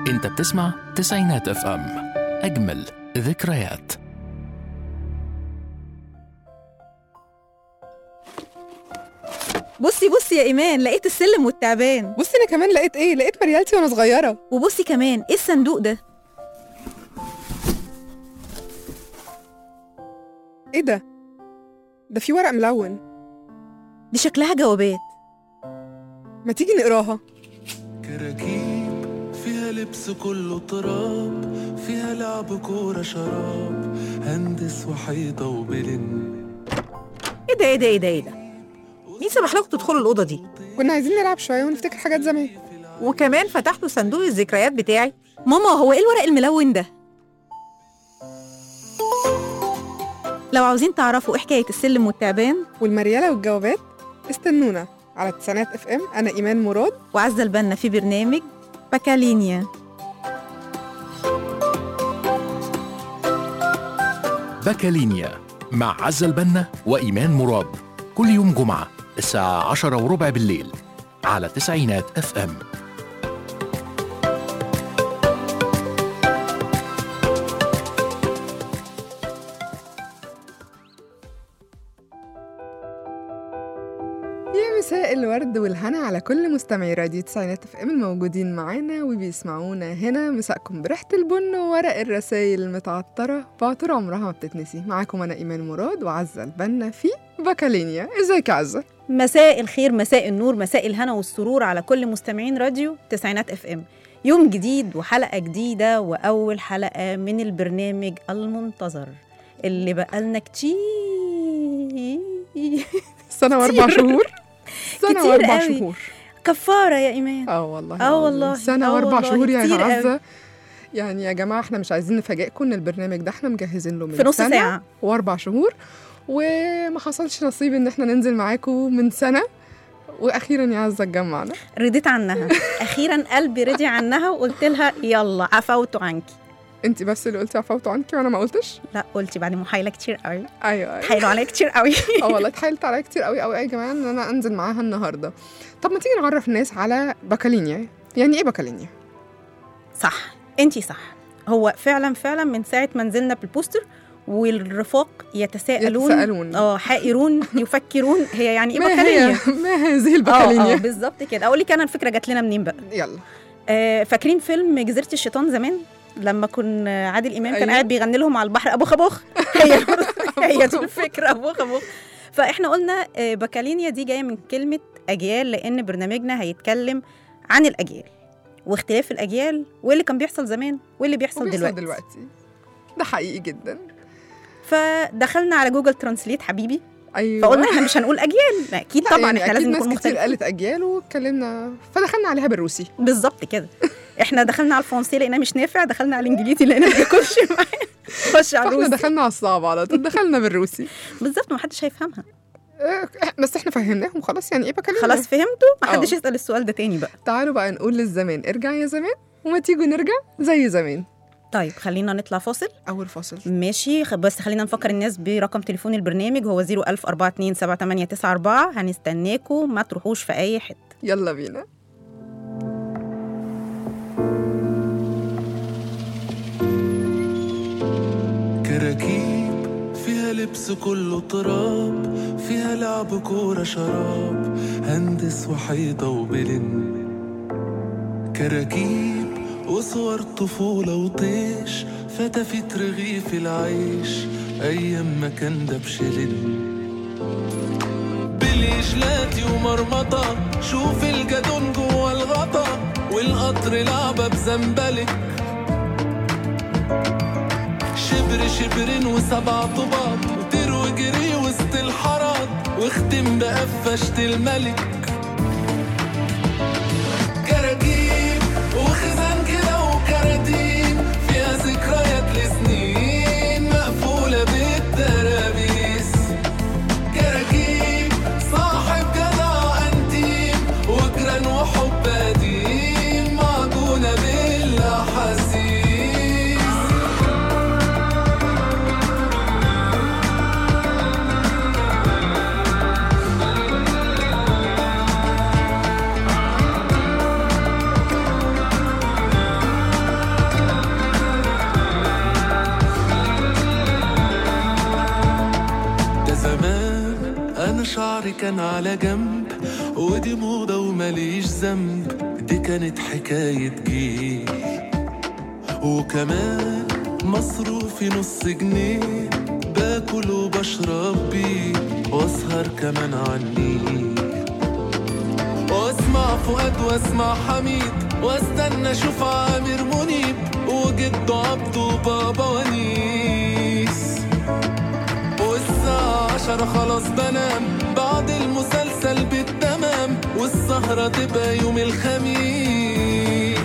انت بتسمع تسعينات اف ام اجمل ذكريات بصي بصي يا ايمان لقيت السلم والتعبان بصي انا كمان لقيت ايه لقيت مريالتي وانا صغيره وبصي كمان ايه الصندوق ده ايه ده ده في ورق ملون دي شكلها جوابات ما تيجي نقراها كراكيب فيها لبس كله تراب فيها لعب كورة شراب هندس وحيطة وبلن ايه ده ايه ده ايه ده ايه ده مين سمح لكم تدخلوا الاوضه دي كنا عايزين نلعب شويه ونفتكر حاجات زمان وكمان فتحتوا صندوق الذكريات بتاعي ماما هو ايه الورق الملون ده لو عاوزين تعرفوا ايه حكايه السلم والتعبان والمريالة والجوابات استنونا على تسعينات اف ام انا ايمان مراد وعزة البنا في برنامج باكالينيا باكالينيا مع عزة البنا وإيمان مراد كل يوم جمعة الساعة عشرة وربع بالليل على تسعينات اف ام يا مساء الورد والهنا على كل مستمعي راديو تسعينات اف ام الموجودين معانا وبيسمعونا هنا مساءكم بريحة البن وورق الرسايل المتعطرة بعطر عمرها ما بتتنسي معاكم انا ايمان مراد وعزة البنا في باكالينيا ازيك يا عزة مساء الخير مساء النور مساء الهنا والسرور على كل مستمعين راديو تسعينات اف ام يوم جديد وحلقة جديدة وأول حلقة من البرنامج المنتظر اللي بقالنا كتير سنة واربع كتير. شهور سنة كتير واربع قوي. شهور كفارة يا إيمان اه والله آه العظيم. والله، سنة آه واربع والله، شهور يا كتير قوي. عزة يعني يا جماعة احنا مش عايزين نفاجئكم ان البرنامج ده احنا مجهزين له من في نص سنة ساعة واربع شهور وما حصلش نصيب ان احنا ننزل معاكم من سنة واخيرا يا عزة اتجمعنا رديت عنها أخيرا قلبي رضي عنها وقلت لها يلا عفوت عنك انت بس اللي قلتي عفوت عنك وانا ما قلتش لا قلتي بعد محايلة كتير قوي ايوه ايوه تحايلوا عليا كتير قوي اه والله اتحايلت عليا كتير قوي قوي يا جماعه ان انا انزل معاها النهارده طب ما تيجي نعرف الناس على باكالينيا يعني ايه باكالينيا صح انتي صح هو فعلا فعلا من ساعة ما نزلنا بالبوستر والرفاق يتساءلون يتساءلون. اه حائرون يفكرون هي يعني ايه ما باكالينيا هي ما هذه اه اه الباكالينيا بالظبط كده اقول لك انا الفكره جات لنا منين بقى يلا آه فاكرين فيلم جزيره الشيطان زمان لما كنا عادل امام كان أيوة. قاعد بيغني لهم على البحر ابو خبوخ هي هي دي الفكره ابو خبوخ فاحنا قلنا آه، باكالينيا دي جايه من كلمه اجيال لان برنامجنا هيتكلم عن الاجيال واختلاف الاجيال وايه اللي كان بيحصل زمان وايه اللي بيحصل, وبيحصل دلوقتي. دلوقتي ده حقيقي جدا فدخلنا على جوجل ترانسليت حبيبي ايوه فقلنا احنا مش هنقول اجيال اكيد لا، طبعا يعني احنا أكيد لازم ناس نكون كتير مختلفين قالت اجيال واتكلمنا فدخلنا عليها بالروسي بالظبط كده احنا دخلنا على الفرنسي لقينا مش نافع دخلنا على الانجليزي لقينا ما بياكلش معانا خش على فاحنا الروسي دخلنا على الصعب على طول دخلنا بالروسي بالظبط ما حدش هيفهمها آه، بس احنا فهمناهم خلاص يعني ايه باكالينيا خلاص فهمتوا ما حدش اه. يسال السؤال ده تاني بقى تعالوا بقى نقول للزمان ارجع يا زمان وما تيجوا نرجع زي زمان طيب خلينا نطلع فاصل اول فاصل ماشي خ- بس خلينا نفكر الناس برقم تليفون البرنامج هو 010427894 هنستناكم ما تروحوش في اي حته يلا بينا كراكيب فيها لبس كله تراب فيها لعب كورة شراب هندس وحيطة وبلن كراكيب وصور طفولة وطيش فتفت رغيف العيش أيام ما كان ده بشلن بالجلاتي ومرمطة شوف الجدون جوا الغطا والقطر لعبة بزنبلك شبر شبرين وسبع طباط وطير وجري وسط الحرات واختم بقفشة الملك كراكيب وخزان كده وكراتين فيها ذكريات لسنين مقفولة بالترابيس كراكيب صاحب جدع انتيم وجران وحب قديم معجونة بالاحاسيس كان على جنب ودي موضة ومليش ذنب دي كانت حكاية جيل وكمان مصروفي نص جنيه باكل وبشرب بيه واسهر كمان عني واسمع فؤاد واسمع حميد واستنى اشوف عامر منيب وجد عبده وبابا ونيس والساعة عشرة خلاص بنام بعد المسلسل بالتمام والسهرة تبقى يوم الخميس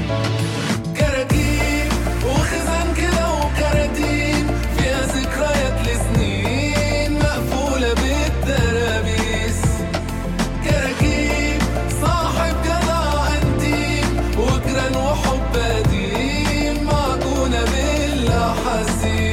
كراكيب وخزان كده وكراتين فيها ذكريات لسنين مقفولة بالترابيس كراكيب صاحب جدع انتيم وجران وحب قديم معجونة بالاحاسيس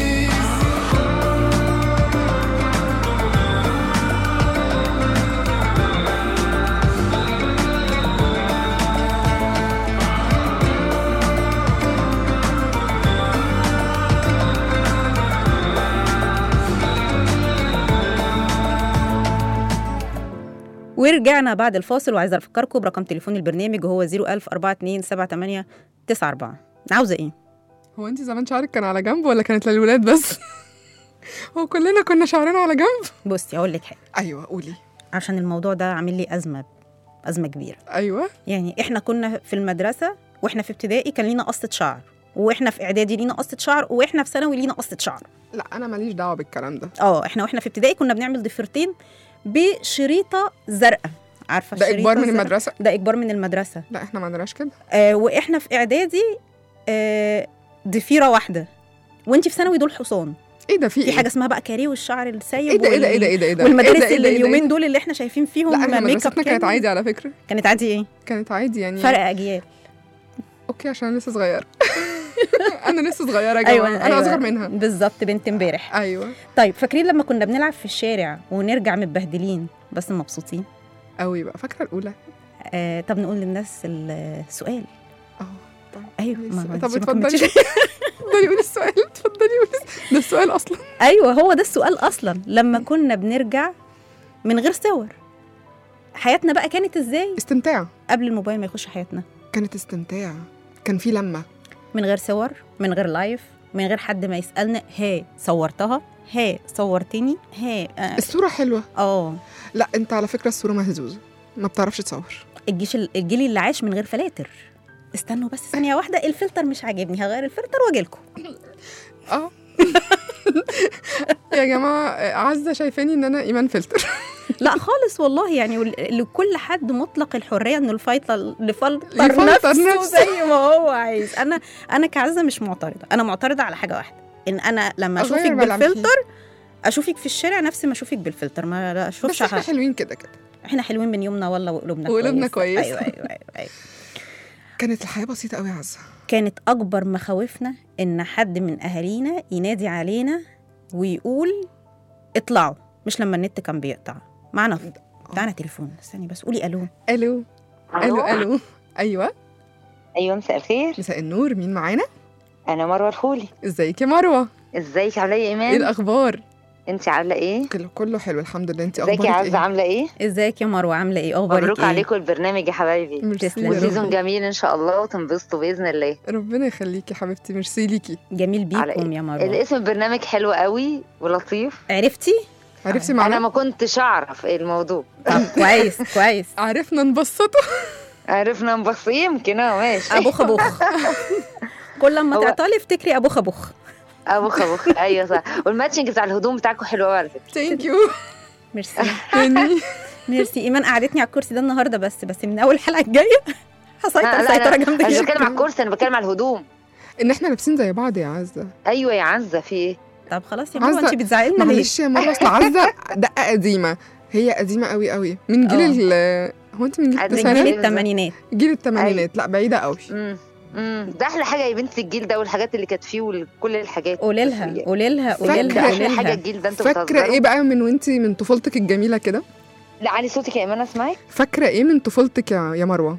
ورجعنا بعد الفاصل وعايزه افكركم برقم تليفون البرنامج وهو 010427894 عاوزه ايه هو انت زمان شعرك كان على جنب ولا كانت للولاد بس هو كلنا كنا شعرنا على جنب بصي هقول لك حاجه ايوه قولي عشان الموضوع ده عامل لي ازمه ازمه كبيره ايوه يعني احنا كنا في المدرسه واحنا في ابتدائي كان لينا قصه شعر واحنا في اعدادي لينا قصه شعر واحنا في ثانوي لينا قصه شعر لا انا ماليش دعوه بالكلام ده اه احنا واحنا في ابتدائي كنا بنعمل ضفيرتين بشريطه زرقاء عارفه ده الشريطة اجبار من الزرقاء؟ المدرسه ده اجبار من المدرسه لا احنا ما عندناش كده آه واحنا في اعدادي آه ضفيره واحده وانت في ثانوي دول حصان ايه ده في في ايه حاجه اسمها بقى كاريه والشعر السايب ايه ده ايه ده ايه وال- ده ايه ده ايه ده والمدارس إيه ده؟ إيه اللي ده؟ إيه ده؟ اليومين دول اللي احنا شايفين فيهم لا احنا ميك اب مدرستنا كانت كامل. عادي على فكره كانت عادي ايه كانت عادي يعني فرق اجيال اوكي عشان انا لسه صغيره انا لسه صغيره يا جماعه ايوه انا أيوة. اصغر منها بالظبط بنت امبارح ايوه طيب فاكرين لما كنا بنلعب في الشارع ونرجع متبهدلين بس مبسوطين قوي بقى فاكره الاولى آه طب نقول للناس السؤال اه طيب ايوه لسه. ما- ما طب انتي ما اتفضلي كملتيش. اتفضلي قولي السؤال اتفضلي قولي ده السؤال اصلا ايوه هو ده السؤال اصلا لما كنا بنرجع من غير صور حياتنا بقى كانت ازاي استمتاع قبل الموبايل ما يخش حياتنا كانت استمتاع كان في لمه من غير صور من غير لايف من غير حد ما يسالنا ها صورتها ها صورتني ها اه الصوره حلوه آه. لا انت على فكره الصوره مهزوزه ما بتعرفش تصور الجيش الجيل اللي عاش من غير فلاتر استنوا بس ثانيه واحده الفلتر مش عاجبني هغير الفلتر واجيلكم اه يا جماعه عزه شايفاني ان انا ايمان فلتر لا خالص والله يعني ول- لكل حد مطلق الحريه انه الفلتر يفلتر يفلتر نفسه, نفسه. زي ما هو عايز انا انا كعزه مش معترضه انا معترضه على حاجه واحده ان انا لما أغير اشوفك ملامحي. بالفلتر اشوفك في الشارع نفس ما اشوفك بالفلتر ما لا اشوفش بس احنا حاجة. حلوين كده كده احنا حلوين من يومنا والله وقلوبنا وقلوبنا كويسة. كويسة. ايوه ايوه ايوه, أيوة. كانت الحياه بسيطه قوي يا عزه كانت اكبر مخاوفنا ان حد من اهالينا ينادي علينا ويقول اطلعوا مش لما النت كان بيقطع معنا معنا تليفون استني بس قولي الو الو الو الو ايوه ايوه مساء الخير مساء النور مين معانا انا مروه الخولي ازيك يا مروه ازيك عامله ايه يا ايه ايمان الاخبار انت عامله ايه كله كله حلو الحمد لله انت ازيك يا اخبارك عزه ايه عامله ايه ازيك يا مروه عامله ايه اخبارك مبروك ايه عليكم البرنامج يا حبايبي ميرسي تسلم. يا وسيزون رب. جميل ان شاء الله وتنبسطوا باذن الله ربنا يخليكي يا حبيبتي ميرسي ليكي جميل على بيكم إيه؟ يا مروه الاسم البرنامج حلو قوي ولطيف عرفتي عرفتي انا معانا ما كنتش اعرف إيه الموضوع طب كويس كويس عرفنا نبسطه عرفنا نبص يمكن اه ماشي ابوخ ابوخ كل لما هو- تعطلي افتكري ابوخ ابوخ ابوخ ابوخ ايوه صح والماتشنج بتاع الهدوم بتاعكم حلو قوي على فكره ثانك يو ميرسي تاني ميرسي ايمان قعدتني على الكرسي ده النهارده بس بس من اول الحلقه الجايه هسيطر لا، لا، سيطره لا، جامده انا مش جدا بتكلم على الكرسي انا بتكلم على الهدوم ان احنا لابسين زي بعض يا عزه ايوه يا عزه في ايه طب خلاص يا مروه عزة، انت بتزعلنا ليه معلش يا مروه اصل عزه دقه قديمه هي قديمه قوي قوي من جيل ال هو انت من جيل عندك جيل التسعينات جيل- الثمانينات جيل الثمانينات لا بعيده قوي امم امم ده احلى حاجه يا بنت الجيل ده والحاجات اللي كانت فيه وكل الحاجات قولي لها قولي لها قولي فاكرة ده لها احلى قولي حاجه لها الجيل ده انتوا فاكره بتهزروا ايه بقى من وانت من طفولتك الجميله كده لا علي صوتك يا ايمان اسمعك فاكره ايه من طفولتك يا يا مروه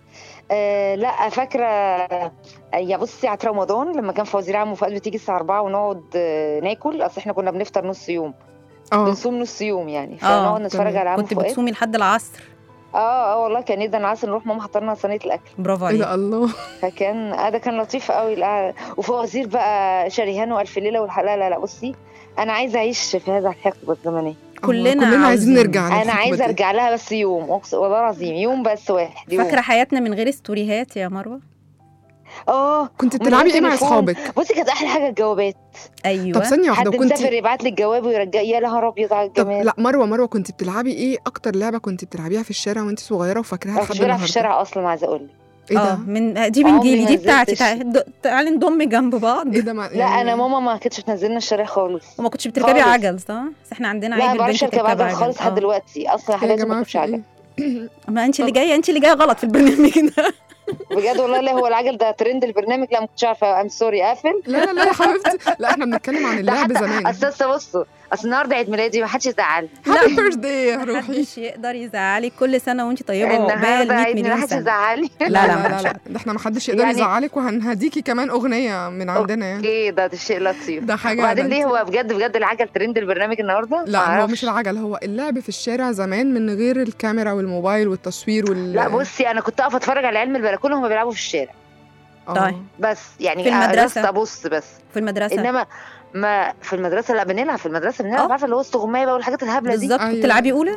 آه لا فاكره آه، يا بصي على رمضان لما كان فوزير عم وفؤاد بتيجي الساعه 4 ونقعد آه ناكل اصل احنا كنا بنفطر نص يوم اه بنصوم نص يوم يعني آه، فنقعد نتفرج تمام. على عم كنت فؤاد بتصومي لحد العصر اه اه والله كان يدا العسل نروح ماما حضرنا صينيه الاكل برافو ايه عليك ده الله فكان اه ده كان لطيف قوي القعدة. وفوازير بقى شريهان والف ليله والحلقه لا لا لا بصي انا عايزه اعيش في هذا الحقبه الزمنيه كلنا كلنا عايزين عاوزين. نرجع انا للحقبة عايزه دي. ارجع لها بس يوم اقسم والله العظيم يوم بس واحد يوم فاكره حياتنا من غير ستوريهات يا مروه اه كنت ومن بتلعبي غير ايه مع تليفون. اصحابك بصي كانت احلى حاجه الجوابات ايوه طب ثانيه واحده حد كنت مسافر يبعت لي الجواب ويرجع يا نهار ابيض على طب الجمال لا مروه مروه كنت بتلعبي ايه اكتر لعبه كنت بتلعبيها في الشارع وانت صغيره وفاكراها انا لحد كنت بلعب النهارده في الشارع اصلا عايزه اقول لك ايه اه ده من دي من عمري جيلي ما دي بتاعتي نزلتش. تعالي د- تعالي نضم جنب بعض ايه ده ما لا يعني انا ماما ما كانتش بتنزلنا الشارع خالص وما كنتش بتركبي خالص. عجل صح؟ بس احنا عندنا لا عيب ما بعرفش البنت اركب تركب عجل خالص لحد آه. دلوقتي اصلا إيه يا حياتي ما جماعه كنتش في عجل ايه ما انت اللي طب- جايه انت اللي جايه غلط في البرنامج ده بجد والله لا هو العجل ده ترند البرنامج لا ما كنتش عارفه ام سوري اقفل لا لا لا يا حبيبتي لا احنا بنتكلم عن ده اللعب حتى زمان اصل أصل بصوا اصل النهارده عيد ميلادي ما حدش يزعل هابي بيرثداي يا روحي محدش يقدر يزعلك كل سنه وانت طيبه النهارده وعقبال 100 عيد ميلادي مليون ما حدش سنه يزعلني لا، لا لا، لا مش لا ده احنا ما حدش يقدر يعني- يزعلك وهنهديكي كمان اغنيه من عندنا يعني ايه ده ده شيء لطيف ده حاجه وبعدين ده ليه انت- هو بجد بجد العجل ترند البرنامج النهارده لا هو معرفش. مش العجل هو اللعب في الشارع زمان من غير الكاميرا والموبايل والتصوير وال لا بصي انا كنت اقف اتفرج على علم البلكونه وهم بيلعبوا في الشارع آه. طيب. بس يعني في المدرسة. جلست ابص بس في المدرسه انما ما في المدرسه لا بنلعب في المدرسه بنلعب آه. عارفه اللي هو استغمايه بقى والحاجات الهبله دي بالظبط أيوة. كنت تلعبي اولى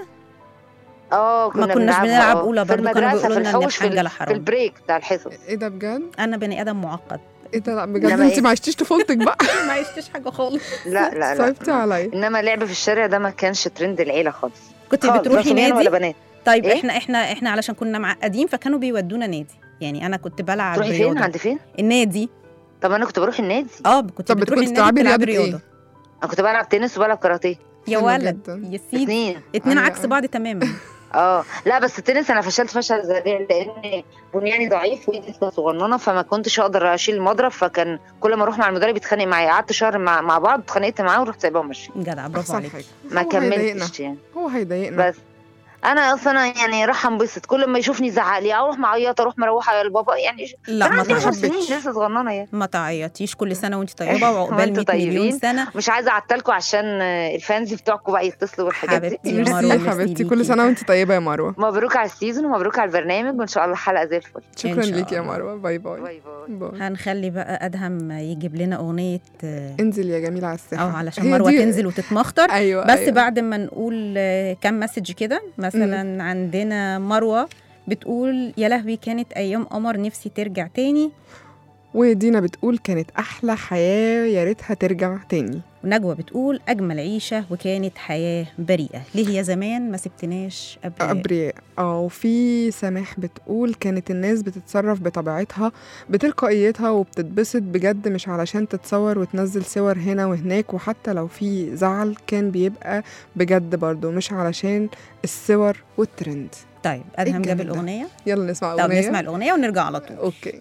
اه ما كناش بنلعبها، بنلعب آه. أولى في برضو، كانوا المدرسه بيقولوا في لنا إن الحوش في, الحنجلة ال- حرام. في البريك بتاع الحصص ايه ده بجد انا بني ادم معقد ايه ده لا بجد إنما انت إيه؟ ما عشتيش طفولتك بقى ما عشتش حاجه خالص لا لا لا صعبتي عليا انما اللعب في الشارع ده ما كانش ترند العيله خالص كنت خالص، لا بتروحي صبيان ولا نادي بنات طيب إيه؟ احنا احنا احنا علشان كنا معقدين فكانوا بيودونا نادي يعني انا كنت بلعب تروحي فين رياضة. عند فين النادي طب انا كنت بروح النادي اه كنت طب بتروحي كنت النادي بتلعبي تلعبي رياضة إيه؟ رياضه انا كنت بلعب تنس وبلعب كاراتيه يا حلو ولد جدا. يا سيدي اثنين اتنين أيوة. عكس بعض تماما اه لا بس التنس انا فشلت فشل ذريع لان بنياني ضعيف وايدي لسه صغننه فما كنتش اقدر اشيل المضرب فكان كل ما اروح مع المدرب يتخانق معايا قعدت شهر مع, مع بعض اتخانقت معاه ورحت سايباه وماشي جدع برافو احسن عليك حاجه ما هو هيضايقنا كملتش يعني هو هيضايقنا بس انا اصلا يعني راح انبسط كل ما يشوفني يزعق لي اروح معيط اروح مروحه يا البابا يعني لا انا ما عندي 10 تحبش. سنين لسه صغننه يعني ما تعيطيش كل سنه وانت طيبه وعقبال 100 وانتوا مليون طيبين. سنه مش عايزه اعطلكم عشان آه، الفانز بتوعكم بقى يتصلوا والحاجات دي حبيبتي يا ميرسي مروه يا ميرسي حبيبتي ليكي. كل سنه وانت طيبه يا مروه مبروك على السيزون ومبروك على البرنامج وان شاء الله حلقه زي الفل شكرا شاء ليك يا الله. مروه باي باي باي باي باي هنخلي بقى ادهم يجيب لنا اغنيه آه، انزل يا جميل على الساحه اه علشان هي مروه دي- تنزل وتتمخطر ايوه بس أيوة. بعد ما نقول آه، كام مسج كده مثلا عندنا مروه بتقول يا لهوي كانت ايام قمر نفسي ترجع تاني ودينا بتقول كانت احلى حياه يا ريتها ترجع تاني ونجوى بتقول اجمل عيشه وكانت حياه بريئه ليه يا زمان ما سبتناش ابرياء أبرياء اه وفي سماح بتقول كانت الناس بتتصرف بطبيعتها بتلقائيتها وبتتبسط بجد مش علشان تتصور وتنزل صور هنا وهناك وحتى لو في زعل كان بيبقى بجد برضو مش علشان الصور والترند طيب ادهم جاب الجمال ده؟ الاغنيه يلا نسمع طب أغنية نسمع الاغنيه ونرجع على طول اوكي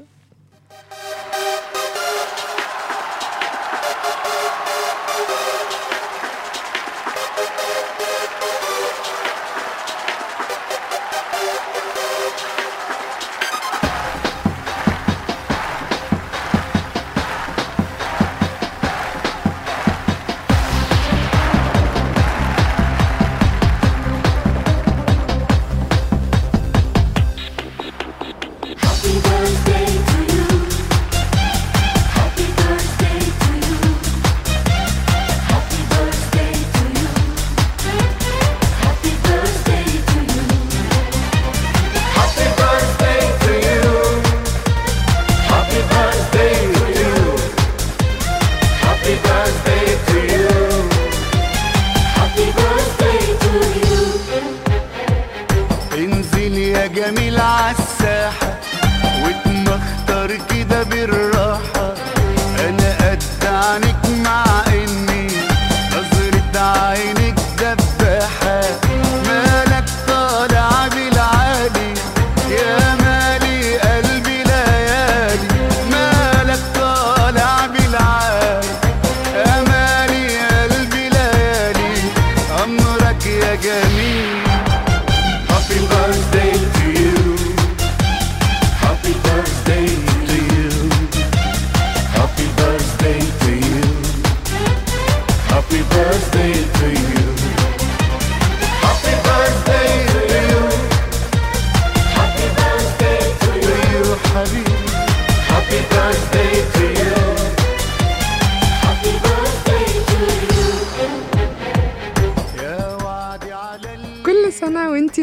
انزل يا جميل عالساحة واتمختر كده بالراحة انا قد عنك مع اني نظرة عينك دباحة مالك طالع بالعالي يا مالي قلبي ليالي مالك طالع بالعالي يا مالي قلبي ليالي امرك يا جميل Happy birthday to you. Happy birthday to you.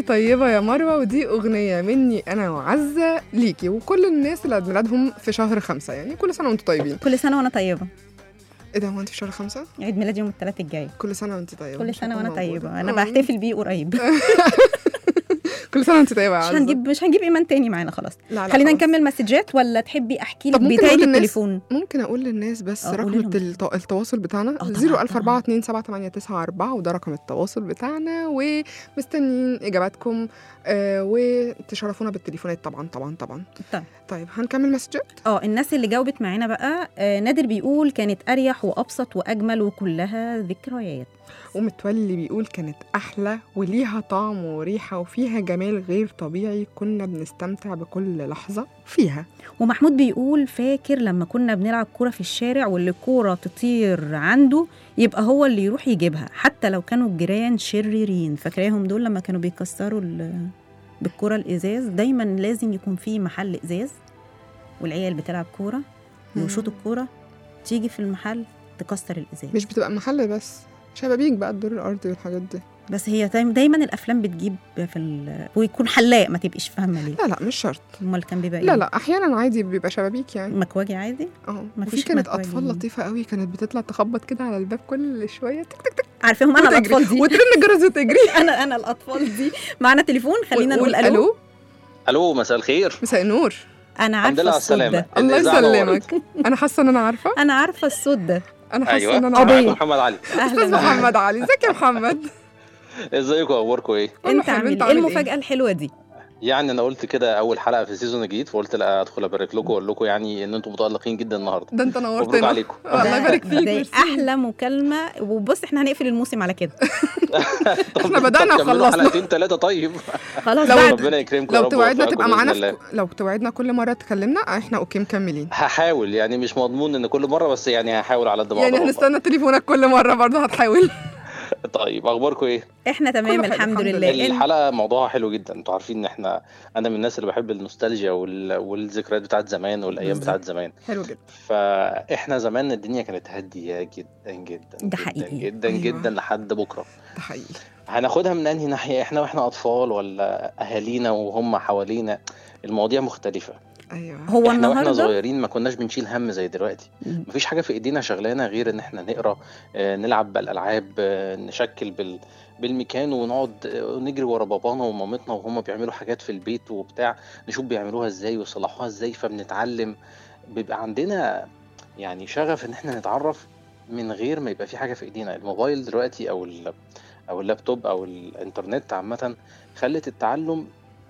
طيبة يا مروة ودي أغنية مني أنا وعزة ليكي وكل الناس اللي عيد ميلادهم في شهر خمسة يعني كل سنة وأنتم طيبين كل سنه وانا طيبه إيه ده هو أنت في شهر خمسة؟ عيد ميلادي يوم الثلاث الجاي كل سنة وأنت طيبة كل مش سنه هكون وانا موجودة. طيبه انا آه. بحتفل بيه قريب كل سنة وأنت طيبة يا مش عزة هنجيب مش هنجيب ايمان تاني معانا خلاص لا لا خلينا خلاص. نكمل مسجات ولا تحبي احكي لك طب ممكن بدايه نقول للناس- التليفون ممكن اقول للناس بس آه، رقم قولي لهم. التل... التواصل بتاعنا طبعاً، 004278994 وده رقم التواصل بتاعنا ومستنيين اجاباتكم آه وتشرفونا بالتليفونات طبعا طبعا طبعا طيب. طيب هنكمل مسجات اه الناس اللي جاوبت معانا بقى آه نادر بيقول كانت اريح وابسط واجمل وكلها ذكريات ومتولي بيقول كانت احلى وليها طعم وريحه وفيها جمال غير طبيعي كنا بنستمتع بكل لحظه فيها ومحمود بيقول فاكر لما كنا بنلعب كوره في الشارع واللي الكوره تطير عنده يبقى هو اللي يروح يجيبها حتى لو كانوا الجيران شريرين فاكراهم دول لما كانوا بيكسروا ال- بالكوره الازاز دايما لازم يكون في محل ازاز والعيال بتلعب كوره يشوطوا الكوره تيجي في المحل تكسر الازاز مش بتبقى محل بس شبابيك بقى الدور الارضي والحاجات دي بس هي دايما, دايما الافلام بتجيب في ال... ويكون حلاق ما تبقيش فاهمه ليه لا لا مش شرط امال كان بيبقى لا إيه؟ لا احيانا عادي بيبقى شبابيك يعني مكواجي عادي اه مفيش وفي كانت مكواجي. اطفال لطيفه قوي كانت بتطلع تخبط كده على الباب كل شويه تك تك تك عارفاهم انا وتجري. الاطفال دي وترن الجرس وتجري انا انا الاطفال دي معانا تليفون خلينا وقول نقول الو الو مساء الخير مساء النور انا الحمد لله عارفه على الصوت السلامه ده الله الإذاعة نورت. يسلمك انا حاسه ان انا عارفه انا عارفه الصوت ده انا حاسه ايوه ان انا معاكم عارفه محمد علي استاذ اهلا محمد علي ازيك يا محمد ازيكم اخباركم ايه كله انت حلو، عامل انت ايه عامل المفاجاه الحلوه دي يعني انا قلت كده اول حلقه في السيزون الجديد فقلت لا ادخل ابارك لكم واقول لكم يعني ان انتم متالقين جدا النهارده ده انت مبروك نورتنا عليكم الله ده- يبارك فيك ده ميرسي. احلى مكالمه وبص احنا هنقفل الموسم على كده طب- احنا بدأنا طب كملوا وخلصنا. حلقتين ثلاثه طيب خلاص لو- بعد ربنا يكرمكم يا لو رب توعدنا ويوفقكم تبقى بإذن معانا الله. في... لو توعدنا كل مره تكلمنا احنا اوكي مكملين هحاول يعني مش مضمون ان كل مره بس يعني هحاول على قد ما يعني اقدر والله. هنستنى تليفونك كل مره برضه هتحاول طيب اخباركم ايه احنا تمام كله حلو، الحمد الحمد لله لله. انت- الحلقه موضوعها حلو جدا انتوا عارفين ان احنا انا من الناس اللي بحب النوستالجيا وال... والذكريات بتاعت زمان والايام بالظبط. بتاعت زمان حلو جدا فاحنا زمان الدنيا كانت هاديه جدا جدا ده جدا حقيقي. جدا أيوة. جدا لحد بكره ده حقيقي هناخدها من انهي ناحيه احنا واحنا اطفال ولا اهالينا وهم حوالينا المواضيع مختلفه ايوه هو احنا واحنا النهارده صغيرين ما كناش بنشيل هم زي دلوقتي مفيش حاجه في ايدينا شغلانه غير ان احنا نقرا آه، نلعب بالالعاب آه، نشكل بال بالميكان ونقعد آه، نجري ورا بابانا ومامتنا وهم بيعملوا حاجات في البيت وبتاع نشوف بيعملوها ازاي ويصلحوها ازاي فبنتعلم بيبقى عندنا يعني شغف ان احنا نتعرف من غير ما يبقى في حاجه في ايدينا الموبايل دلوقتي او ال- او اللابتوب او الانترنت عامه خلت التعلم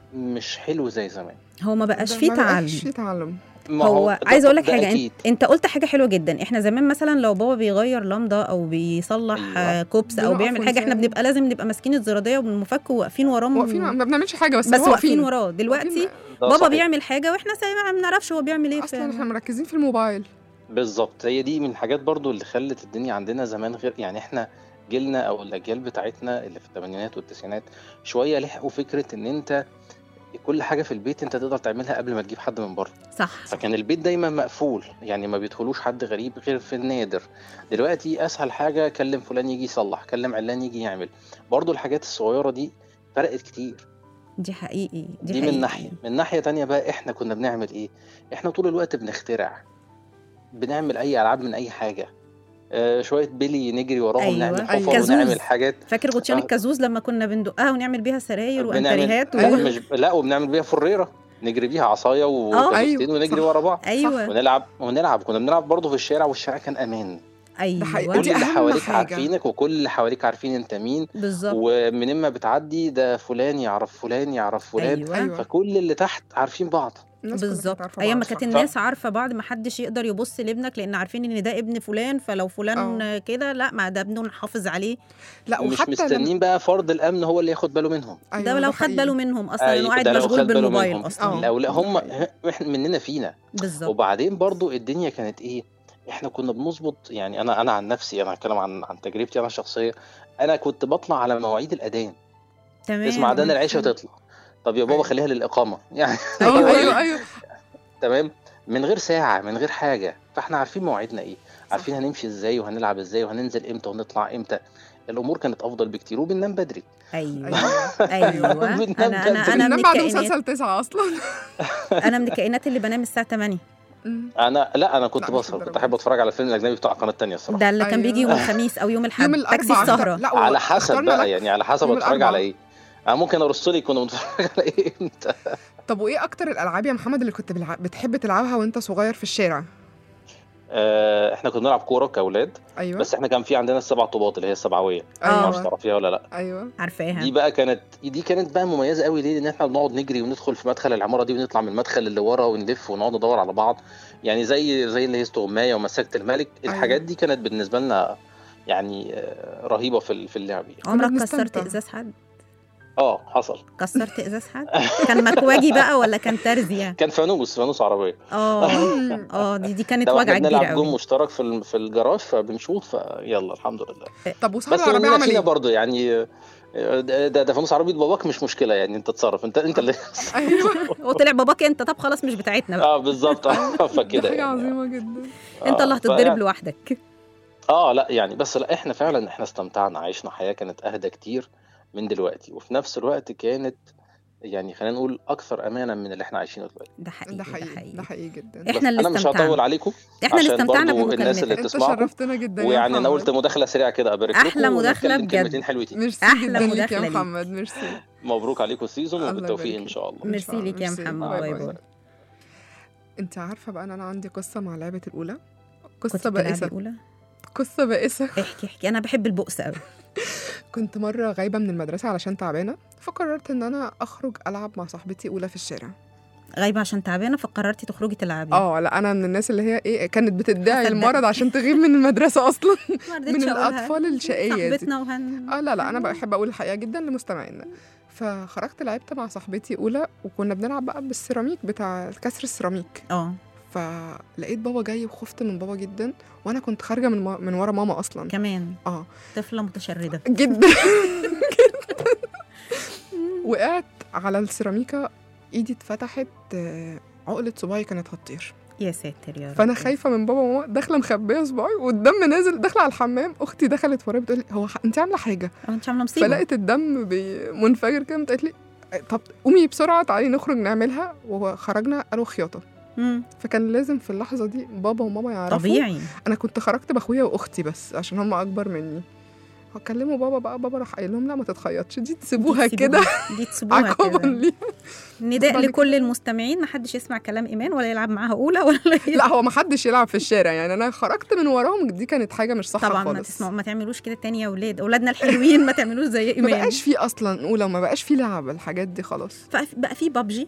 مش حلو زي زمان هو ما بقاش ده فيه ما تعلم بقاش فيه تعلم ما هو ده- عايزه اقول لك ده حاجه انت, أكيد. انت قلت حاجه حلوه جدا احنا زمان مثلا لو بابا بيغير لمضه او بيصلح أيوة. آه، كوبس او بنقف بيعمل حاجه احنا ونساعد. بنبقى لازم نبقى ماسكين الزراديه وبالمفك وواقفين وراه واقفين ما بنعملش حاجه بس بس هو واقفين وراه دلوقتي واقفين- ده بابا صحيح. بيعمل حاجه واحنا سايبين ما بنعرفش هو بيعمل ايه اصلا احنا في مركزين في الموبايل بالظبط هي دي من الحاجات برضو اللي خلت الدنيا عندنا زمان غير يعني احنا جيلنا او الاجيال بتاعتنا اللي في الثمانينات والتسعينات شويه لحقوا فكره ان انت كل حاجه في البيت انت تقدر تعملها قبل ما تجيب حد من بره صح فكان البيت دايما مقفول يعني ما بيدخلوش حد غريب غير في النادر دلوقتي اسهل حاجه كلم فلان يجي يصلح كلم علان يجي يعمل برضو الحاجات الصغيره دي فرقت كتير دي حقيقي دي, دي, حقيقي. من ناحيه من ناحيه تانية بقى احنا كنا بنعمل ايه احنا طول الوقت بنخترع بنعمل اي العاب من اي حاجه آه شويه بيلي نجري وراهم أيوة. نعمل أيوة. حفر كازوز. ونعمل حاجات فاكر غطيان آه. الكازوز لما كنا بندقها ونعمل بيها سراير بنعمل وانتريهات و... لا مش لا وبنعمل بيها فريره نجري بيها عصايه وكازوزتين أيوة، ونجري صح. ورا بعض ايوه ونلعب ونلعب كنا بنلعب برضه في الشارع والشارع كان امان ايوه حقيقي. كل دي اللي أهم حواليك حاجة. عارفينك وكل اللي حواليك عارفين انت مين بالظبط ومن ما بتعدي ده فلان يعرف فلان يعرف فلان ايوه, أيوة. فكل اللي تحت عارفين بعض الناس كلها كانت بالظبط عارفة ايام ما بعض، كانت صح. الناس عارفه بعض ما حدش يقدر يبص لابنك لان عارفين ان ده ابن فلان فلو فلان آه. كده لا ما ده ابنه نحافظ عليه لا مش وحتى لما- مستنيين بقى فرد الامن هو اللي ياخد باله منهم أيوة، ده لو خد حقيقي. باله منهم اصلا أيوة، انه قاعد ده لو مشغول خد باله بالموبايل منهم. اصلا آه. لو لا هم ده احنا مننا فينا بالظبط وبعدين برضو الدنيا كانت ايه احنا كنا بنظبط يعني انا انا عن نفسي انا هتكلم عن عن تجربتي انا الشخصيه انا كنت بطلع على مواعيد الاذان تمام تسمع اذان العشاء حلو. وتطلع طب يا بابا أيوة. خليها للاقامه يعني ايوه هو ايوه إيه؟ ايوه تمام من غير ساعه من غير حاجه فاحنا عارفين مواعيدنا ايه عارفين هنمشي ازاي وهنلعب ازاي وهننزل امتى ونطلع امتى الامور كانت افضل بكتير وبننام بدري ايوه أيوة. ايوه بننام انا انا بدري. انا من بننام بعد الكائنات مسلسل تسعة أصلا انا من الكائنات اللي بنام الساعه 8 مم. انا لا انا كنت لا، مش بسهر كنت للدرجة احب اتفرج على الفيلم الاجنبي بتاع القناه الثانيه الصراحه ده اللي كان أيوة. بيجي يوم الخميس او يوم الاحد يوم تاكسي الأربعاء السهره لا على حسب اخترنا بقى لك. يعني على حسب يوم اتفرج الأربعاء. على ايه انا ممكن ارص لك كنا بنتفرج على ايه امتى طب وإيه أكتر الألعاب يا محمد اللي كنت بلع... بتحب تلعبها وأنت صغير في الشارع؟ آه، احنا كنا بنلعب كوره كاولاد أيوه بس احنا كان في عندنا السبع طوبات اللي هي السبعويه ما آه. اعرفش أيوه تعرفيها ولا لا أيوه عارفاها دي بقى كانت دي كانت بقى مميزه قوي ليه لان احنا بنقعد نجري وندخل في مدخل العماره دي ونطلع من المدخل اللي ورا ونلف ونقعد ندور على بعض يعني زي زي اللي هي استغمايه ومسكت الملك الحاجات دي كانت بالنسبه لنا يعني آه، رهيبه في ال- في اللعب يعني. عمرك بنستمتع. كسرت ازاز حد اه حصل كسرت ازاز حد كان مكواجي بقى ولا كان ترزيه كان فانوس فانوس عربيه اه اه دي دي كانت ده واحنا وجعه كبيره بنلعب جون قوي مشترك في ال- في الجراج فبنشوط فيلا الحمد لله طب وصاحب بس العربية مننا عمل فينا إيه؟ برضه يعني آه، ده ده ده فانوس عربيه باباك مش مشكله يعني انت تصرف انت انت اللي أيوه وطلع باباك انت طب خلاص مش بتاعتنا بقى اه بالظبط دي فكده حاجة يعني عظيمة جدا انت آه، اللي هتتضرب فيعني- لوحدك اه لا يعني بس لا احنا فعلا احنا استمتعنا عشنا حياة كانت اهدى كتير من دلوقتي وفي نفس الوقت كانت يعني خلينا نقول اكثر امانا من اللي احنا عايشينه دلوقتي ده حقيقي ده حقيقي ده حقيقي جدا بس احنا اللي انا مش هطول استمتعنا عليكم احنا اللي عشان استمتعنا برضو الناس اللي بمكالمتك انت بتسمعكم شرفتنا جدا يا ويعني انا محمد. قلت مداخله سريعه كده ابارك أحلى لكم مداخلة ونتكلم بجد. كلمتين حلوتين ميرسي أحلى جدا ليك مداخلة يا ليك. محمد ميرسي مبروك عليكم السيزون الله وبالتوفيق يبارك ان لك. شاء الله إن ميرسي شاء الله. ليك يا ميرسي. محمد. باي باي باي. انت عارفة بقى ان انا عندي قصة مع لعبة الأولى كنت قصة بتلعبي بائسة اولى قصة بائسة احكي احكي انا بحب البؤس قوي كنت مرة غايبة من المدرسة علشان تعبانة فقررت ان انا اخرج العب مع صاحبتي أولى في الشارع غايبه عشان تعبانه فقررتي تخرجي تلعبي اه لا انا من الناس اللي هي ايه كانت بتدعي هصدق. المرض عشان تغيب من المدرسة اصلا ما رضيتش من أقولها. الأطفال الشقية دي. صاحبتنا وهن اه لا لا انا بحب اقول الحقيقه جدا لمستمعينا فخرجت لعبت مع صاحبتي اولى وكنا بنلعب بقى بالسيراميك بتاع كسر السيراميك اه فلقيت بابا جاي وخفت من بابا جدا وانا كنت خارجه من ما- من ورا ماما اصلا كمان اه طفله متشرده جدا وقعت على السيراميكا ايدي اتفتحت آه، عقلة صباعي كانت هتطير يا ساتر يا رب فانا خايفه من بابا وماما داخله مخبيه صباعي والدم نازل داخله على الحمام اختي دخلت ورايا بتقول لي هو ح- انت عامله حاجه اه انت عامله مصيبه فلقيت الدم بي- منفجر كده قالت لي طب قومي بسرعه تعالي نخرج نعملها وخرجنا قالوا خياطه مم. فكان لازم في اللحظه دي بابا وماما يعرفوا طبيعي انا كنت خرجت باخويا واختي بس عشان هم اكبر مني هكلموا بابا بقى بابا راح قايل لهم لا ما تتخيطش دي تسيبوها دي كده تسيبوها- دي تسيبوها عقابا كده ليها نداء بعد لكل كده- المستمعين محدش يسمع كلام ايمان ولا يلعب معاها اولى ولا لا هو ما حدش يلعب في الشارع يعني انا خرجت من وراهم دي كانت حاجه مش صح طبعا ما خالص تسمعوا ما تعملوش كده تاني يا اولاد اولادنا الحلوين ما تعملوش زي ما ايمان بقاش فيه اصلا اولى وما بقاش فيه لعب الحاجات دي خلاص بقى بقى في بابجي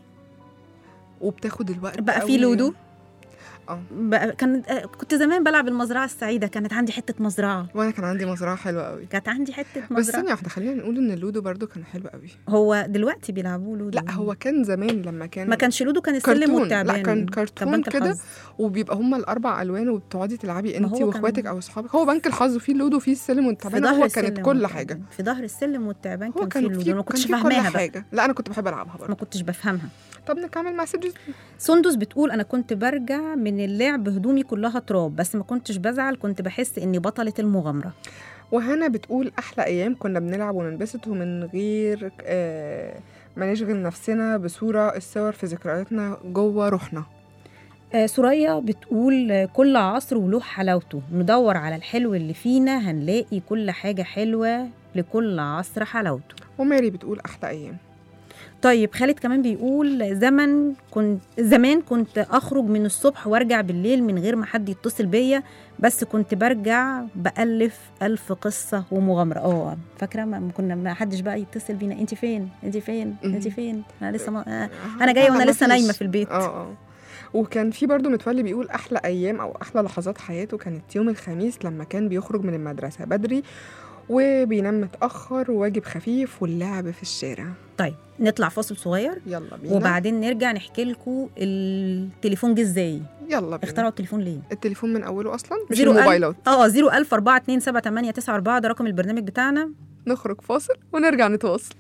وبتاخد الوقت بقى قوي. في لودو اه بقى كان آه، كنت زمان بلعب المزرعه السعيده كانت عندي حته مزرعه وانا كان عندي مزرعه حلوه قوي كانت عندي حته بس مزرعه ثانيه واحده خلينا نقول ان اللودو برضو كان حلو قوي هو دلوقتي بيلعبوا لودو لا هو كان زمان لما كان ما كانش لودو كان السلم كرتون. لا، والتعبان كان كرتون بنك كده. الحظ. وبيبقى هما الاربع الوان وبتقعدي تلعبي ما انت هو كان- واخواتك او اصحابك هو بنك الحظ وفيه اللودو وفيه السلم في والتعبان ظهر هو السلم كانت كل والتعبان. حاجه في ظهر السلم والتعبان هو كان في كان اللودو فيه ما كنتش كان فيه فاهماها كل بقى حاجه لا انا كنت بحب العبها ما برضه كنتش بفهمها طب نكمل مسجز سندس بتقول انا كنت برجع من اللعب هدومي كلها تراب بس ما كنتش بزعل كنت بحس اني بطلة المغامرة وهنا بتقول احلى ايام كنا بنلعب وننبسط ومن غير آه ما نشغل نفسنا بصوره الصور في ذكرياتنا جوه روحنا آه سوريا بتقول آه، كل عصر وله حلاوته ندور على الحلو اللي فينا هنلاقي كل حاجة حلوة لكل عصر حلاوته وماري بتقول احلى ايام طيب خالد كمان بيقول زمن كنت زمان كنت اخرج من الصبح وارجع بالليل من غير ما حد يتصل بيا بس كنت برجع بالف الف قصه ومغامره اه فاكره ما ما كنا ما حدش بقى يتصل بينا انت فين انت فين انت مم. فين انا لسه ما... آه، انا جايه وانا ما لسه فيش. نايمه في البيت اه اه وكان في برضه متولي بيقول احلى ايام او احلى لحظات حياته كانت يوم الخميس لما كان بيخرج من المدرسه بدري وبينام متاخر وواجب خفيف واللعب في الشارع طيب نطلع فاصل صغير يلا بينا وبعدين نرجع نحكي لكم التليفون جه ازاي يلا بينا اخترعوا التليفون ليه التليفون من اوله اصلا مش زيرو ألف. الموبايلات اه 01000 4 2 7 8 9 4 ده رقم البرنامج بتاعنا نخرج فاصل ونرجع نتواصل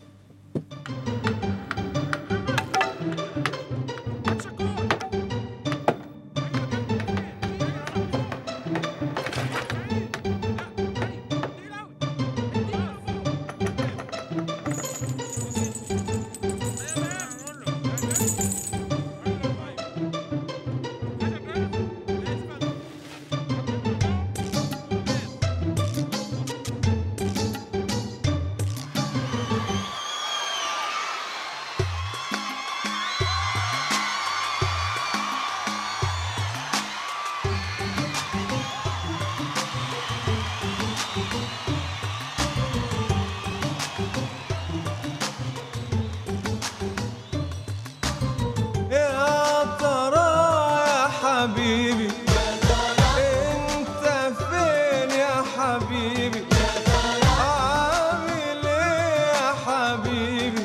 يا ترى يا حبيبي انت فين يا حبيبي عامل ايه يا حبيبي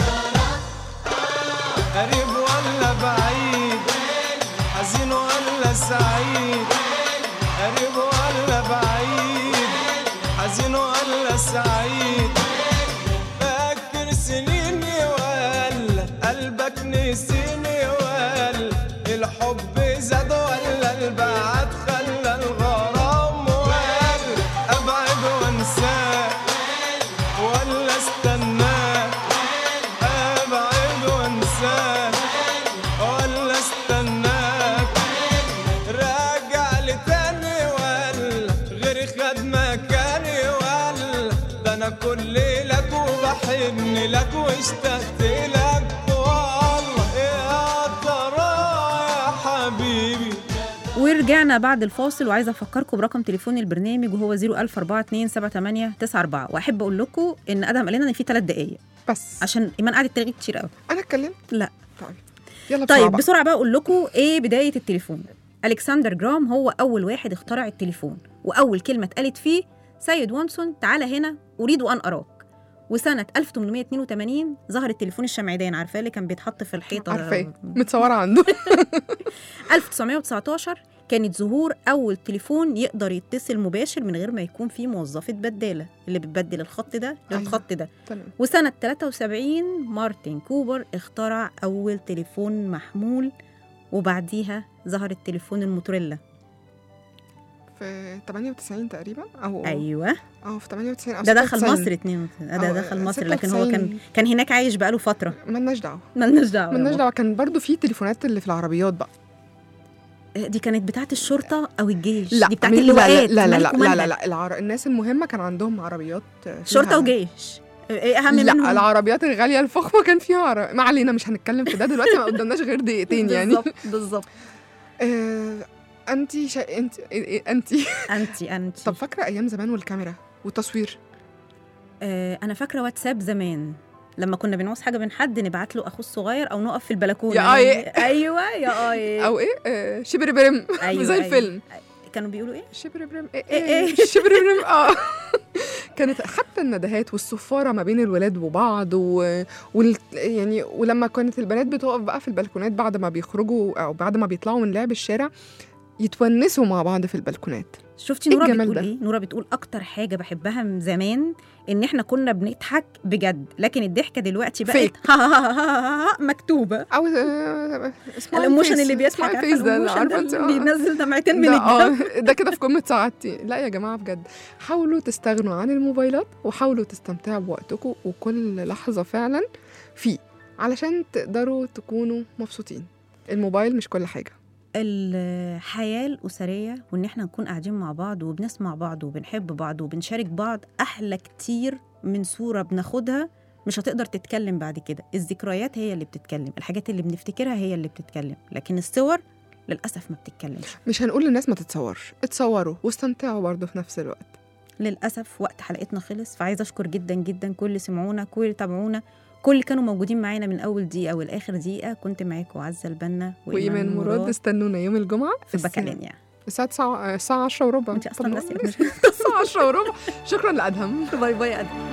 قريب ولا بعيد حزين ولا سعيد قريب ولا بعيد حزين ولا سعيد فاكر سنيني ولا قلبك نسيني ولا الحب زاد ولا البعد خلى الغرام ولا ابعد وانساك ولا استناك ابعد وانساك ولا استناك راجع لي تاني ولا غير خد مكاني ولا ده انا كل لك وبحن لك واشتقت لك والله يا ترى يا حبيبي ورجعنا بعد الفاصل وعايزه افكركم برقم تليفون البرنامج وهو 014278894 واحب اقول لكم ان ادهم قال لنا ان في ثلاث دقائق بس عشان ايمان قعدت ترغي كتير قوي انا اتكلمت لا طيب يلا بسرعه طيب بقى. بسرعه بقى اقول لكم ايه بدايه التليفون الكسندر جرام هو اول واحد اخترع التليفون واول كلمه اتقالت فيه سيد وانسون تعالى هنا اريد ان اراك وسنه 1882 ظهر التليفون الشمعدان عارفاه اللي كان بيتحط في الحيطه عارفاه متصوره عنده 1919 كانت ظهور أول تليفون يقدر يتصل مباشر من غير ما يكون فيه موظفة بدالة اللي بتبدل الخط ده أيوة. للخط ده تمام وسنة 73 مارتن كوبر اخترع أول تليفون محمول وبعديها ظهر التليفون الموتوريلا في 98 تقريبا او أيوة اه في 98 او ده دخل 96. مصر 92 ده أو دخل مصر لكن هو 96. كان كان هناك عايش بقاله فترة ملناش دعوه ملناش دعوة ملناش يابا. دعوه كان برضو في تليفونات اللي في العربيات بقى دي كانت بتاعت الشرطة أو الجيش لا دي بتاعت من- لا اللواءات لا لا لا مالكوا لا لا, مالها؟ لا العر... الناس المهمه كان عندهم عربيات فيها- شرطة وجيش ايه أهم لا منهم؟ العربيات الغاليه الفخمه كان فيها عربية. ما علينا مش هنتكلم في ده دلوقتي ما قدامناش غير دقيقتين يعني بالظبط بالظبط آه... انت شا... انت إيه- إيه- انت انتي انتي طب فاكره ايام زمان والكاميرا والتصوير آه انا فاكره واتساب زمان لما كنا بنعوز حاجه من حد نبعت له اخوه الصغير او نقف في البلكونه يا آي. ايوه يا اي او ايه آه... شبر برم أيوة، زي أيوة. الفيلم كانوا بيقولوا ايه شبر برم ايه إيه ايه إيه؟ شبر برم اه كانت حتى الندهات والصفاره ما بين الولاد وبعض و... وال... يعني ولما كانت البنات بتقف بقى في البلكونات بعد ما بيخرجوا او بعد ما بيطلعوا من لعب الشارع يتونسوا مع بعض في البلكونات شفتي إيه نورا الجمال بتقول ده؟ ايه نورا بتقول اكتر حاجه بحبها من زمان ان احنا كنا بنضحك بجد لكن الضحكه دلوقتي بقت Fake. ها ها ها ها ها ها مكتوبه او آه، اسمها الايموشن الفيس. اللي بيضحك اسمها عارفة الفيس ده الإيموشن عارفه ده انت اللي آه. بينزل دمعتين من ده الجنب اه ده كده في قمه سعادتي لا يا جماعه بجد حاولوا تستغنوا عن الموبايلات وحاولوا تستمتعوا بوقتكم وكل لحظه فعلا فيه علشان تقدروا تكونوا مبسوطين الموبايل مش كل حاجه الحياة الأسرية وإن إحنا نكون قاعدين مع بعض وبنسمع بعض وبنحب بعض وبنشارك بعض أحلى كتير من صورة بناخدها مش هتقدر تتكلم بعد كده الذكريات هي اللي بتتكلم الحاجات اللي بنفتكرها هي اللي بتتكلم لكن الصور للأسف ما بتتكلمش مش هنقول للناس ما تتصورش اتصوروا واستمتعوا برضه في نفس الوقت للأسف وقت حلقتنا خلص فعايزة أشكر جدا جدا كل اللي سمعونا كل اللي تابعونا كل اللي كانوا موجودين معانا من أول دقيقة والآخر دقيقة كنت معاكم عزة البنا وايمان مراد استنونا يوم الجمعه في الساعة- بكالينيا الساعه 9 الساعه 10 وربع انت اصلا طب- ناسيه الساعه 10 وربع شكرا لادهم باي باي يا أدم.